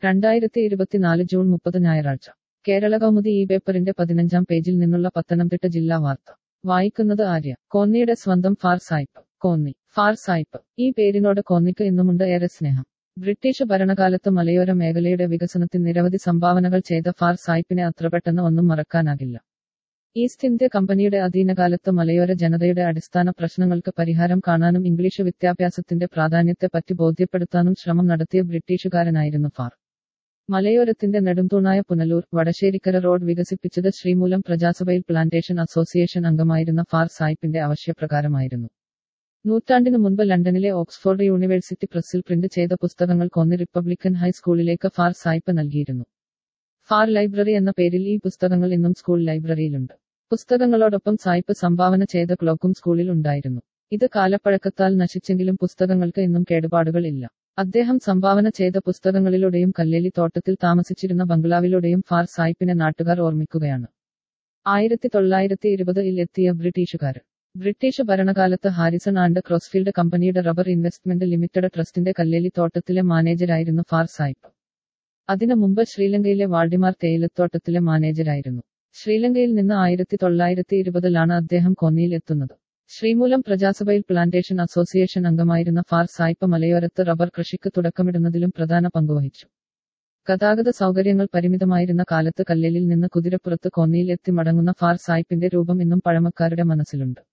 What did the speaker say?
രണ്ടായിരത്തി ഇരുപത്തിനാല് ജൂൺ മുപ്പത് ഞായറാഴ്ച കേരള കൗമുദി ഈ പേപ്പറിന്റെ പതിനഞ്ചാം പേജിൽ നിന്നുള്ള പത്തനംതിട്ട ജില്ലാ വാർത്ത വായിക്കുന്നത് ആര്യ കോന്നിയുടെ സ്വന്തം ഫാർ സായിപ്പ് കോന്നി ഫാർ സായിപ്പ് ഈ പേരിനോട് കോന്നിക്ക് ഇന്നുമുണ്ട് ഏറെ സ്നേഹം ബ്രിട്ടീഷ് ഭരണകാലത്ത് മലയോര മേഖലയുടെ വികസനത്തിന് നിരവധി സംഭാവനകൾ ചെയ്ത ഫാർ സായിപ്പിനെ അത്ര പെട്ടെന്ന് ഒന്നും മറക്കാനാകില്ല ഈസ്റ്റ് ഇന്ത്യ കമ്പനിയുടെ അധീനകാലത്ത് മലയോര ജനതയുടെ അടിസ്ഥാന പ്രശ്നങ്ങൾക്ക് പരിഹാരം കാണാനും ഇംഗ്ലീഷ് വിദ്യാഭ്യാസത്തിന്റെ പ്രാധാന്യത്തെപ്പറ്റി ബോധ്യപ്പെടുത്താനും ശ്രമം നടത്തിയ ബ്രിട്ടീഷുകാരനായിരുന്നു ഫാർ മലയോരത്തിന്റെ നെടുംതൂണായ പുനലൂർ വടശ്ശേരിക്കര റോഡ് വികസിപ്പിച്ചത് ശ്രീമൂലം പ്രജാസഭയിൽ പ്ലാന്റേഷൻ അസോസിയേഷൻ അംഗമായിരുന്ന ഫാർ സായിപ്പിന്റെ ആവശ്യപ്രകാരമായിരുന്നു നൂറ്റാണ്ടിനു മുൻപ് ലണ്ടനിലെ ഓക്സ്ഫോർഡ് യൂണിവേഴ്സിറ്റി പ്രസ്സിൽ പ്രിന്റ് ചെയ്ത പുസ്തകങ്ങൾ കോന്നി റിപ്പബ്ലിക്കൻ ഹൈസ്കൂളിലേക്ക് ഫാർ സായിപ്പ് നൽകിയിരുന്നു ഫാർ ലൈബ്രറി എന്ന പേരിൽ ഈ പുസ്തകങ്ങൾ ഇന്നും സ്കൂൾ ലൈബ്രറിയിലുണ്ട് പുസ്തകങ്ങളോടൊപ്പം സായിപ്പ് സംഭാവന ചെയ്ത ക്ലോക്കും സ്കൂളിൽ ഉണ്ടായിരുന്നു ഇത് കാലപ്പഴക്കത്താൽ നശിച്ചെങ്കിലും പുസ്തകങ്ങൾക്ക് ഇന്നും കേടുപാടുകൾ ഇല്ല അദ്ദേഹം സംഭാവന ചെയ്ത പുസ്തകങ്ങളിലൂടെയും കല്ലേലി തോട്ടത്തിൽ താമസിച്ചിരുന്ന ബംഗ്ലാവിലൂടെയും ഫാർ സായിപ്പിനെ നാട്ടുകാർ ഓർമ്മിക്കുകയാണ് ആയിരത്തി തൊള്ളായിരത്തി ഇരുപതിൽ എത്തിയ ബ്രിട്ടീഷുകാരൻ ബ്രിട്ടീഷ് ഭരണകാലത്ത് ഹാരിസൺ ആൻഡ് ക്രോസ്ഫീൽഡ് കമ്പനിയുടെ റബ്ബർ ഇൻവെസ്റ്റ്മെന്റ് ലിമിറ്റഡ് ട്രസ്റ്റിന്റെ കല്ലേലി തോട്ടത്തിലെ മാനേജരായിരുന്നു ഫാർ സായിപ്പ് അതിനു മുമ്പ് ശ്രീലങ്കയിലെ വാൾഡിമാർ തേയിലത്തോട്ടത്തിലെ മാനേജരായിരുന്നു ശ്രീലങ്കയിൽ നിന്ന് ആയിരത്തി തൊള്ളായിരത്തി ഇരുപതിലാണ് അദ്ദേഹം കോന്നിയിൽ എത്തുന്നത് ശ്രീമൂലം പ്രജാസഭയിൽ പ്ലാന്റേഷൻ അസോസിയേഷൻ അംഗമായിരുന്ന ഫാർ സായിപ്പ് മലയോരത്ത് റബ്ബർ കൃഷിക്ക് തുടക്കമിടുന്നതിലും പ്രധാന പങ്കുവഹിച്ചു ഗതാഗത സൗകര്യങ്ങൾ പരിമിതമായിരുന്ന കാലത്ത് കല്ലേലിൽ നിന്ന് കുതിരപ്പുറത്ത് കോന്നിയിൽ എത്തി മടങ്ങുന്ന ഫാർ സായിപ്പിന്റെ രൂപം ഇന്നും പഴമക്കാരുടെ മനസ്സിലുണ്ട്